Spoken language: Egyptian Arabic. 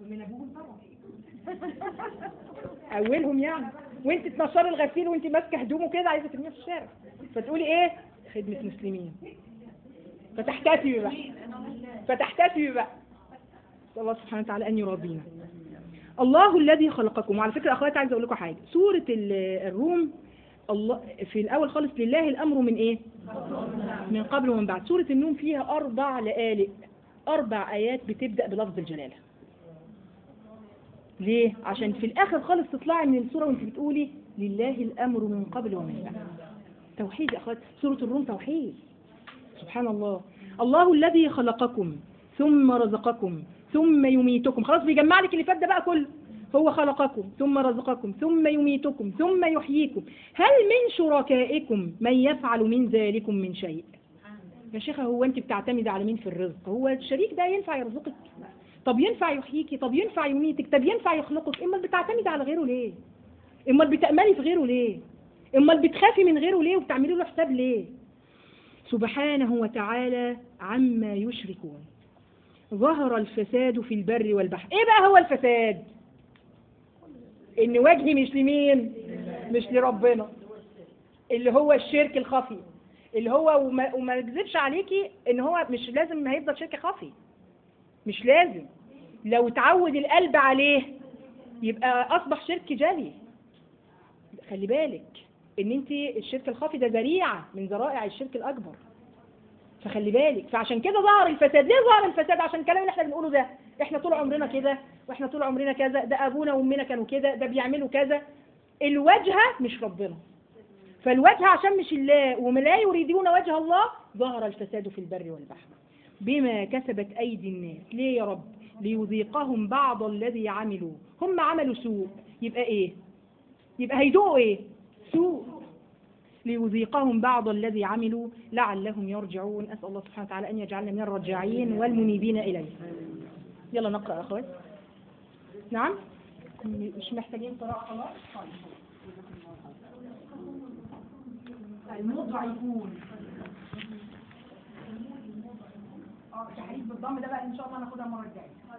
من ابوهم طبعا اولهم يعني وانت تنشري الغسيل وانت ماسكه هدومه كده عايزه ترميه في الشارع فتقولي ايه خدمه مسلمين فتحتسبي بقى فتحتسبي بقى نسال الله سبحانه وتعالى ان يرضينا الله الذي خلقكم وعلى فكره اخواتي عايزه اقول لكم حاجه سوره ال- الروم الله في الاول خالص لله الامر من ايه من قبل ومن بعد سوره النوم فيها اربع لآلئ اربع ايات بتبدا بلفظ الجلاله ليه عشان في الاخر خالص تطلعي من السوره وانت بتقولي لله الامر من قبل ومن بعد توحيد يا اخوات سوره الروم توحيد سبحان الله الله الذي خلقكم ثم رزقكم ثم يميتكم خلاص بيجمع لك اللي فات ده بقى كله هو خلقكم ثم رزقكم ثم يميتكم ثم يحييكم هل من شركائكم من يفعل من ذلكم من شيء يا شيخة هو انت بتعتمد على مين في الرزق هو الشريك ده ينفع يرزقك طب ينفع يحييكي طب ينفع يميتك طب ينفع يخلقك امال بتعتمد على غيره ليه امال بتأملي في غيره ليه امال بتخافي من غيره ليه وبتعملي له حساب ليه سبحانه وتعالى عما يشركون ظهر الفساد في البر والبحر ايه بقى هو الفساد ان وجهي مش لمين مش لربنا اللي هو الشرك الخفي اللي هو وما, وما اكذبش عليكي ان هو مش لازم هيفضل شرك خفي مش لازم لو تعود القلب عليه يبقى اصبح شرك جلي خلي بالك ان انت الشرك الخفي ده ذريعه من ذرائع الشرك الاكبر فخلي بالك فعشان كده ظهر الفساد ليه ظهر الفساد عشان الكلام اللي احنا بنقوله ده احنا طول عمرنا كده واحنا طول عمرنا كذا ده ابونا وامنا كانوا كده ده بيعملوا كذا الوجهه مش ربنا فالوجه عشان مش الله وما لا يريدون وجه الله ظهر الفساد في البر والبحر بما كسبت ايدي الناس ليه يا رب ليذيقهم بعض الذي عملوا هم عملوا سوء يبقى ايه يبقى هيدوقوا ايه سوء ليذيقهم بعض الذي عملوا لعلهم يرجعون أسأل الله سبحانه وتعالى أن يجعلنا من الرجاعين والمنيبين إليه يلا نقرأ يا أخوات نعم مش محتاجين قراءة خلاص طيب. المضعفون اه تحريف بالضم ده بقى ان شاء الله ناخدها المره الجايه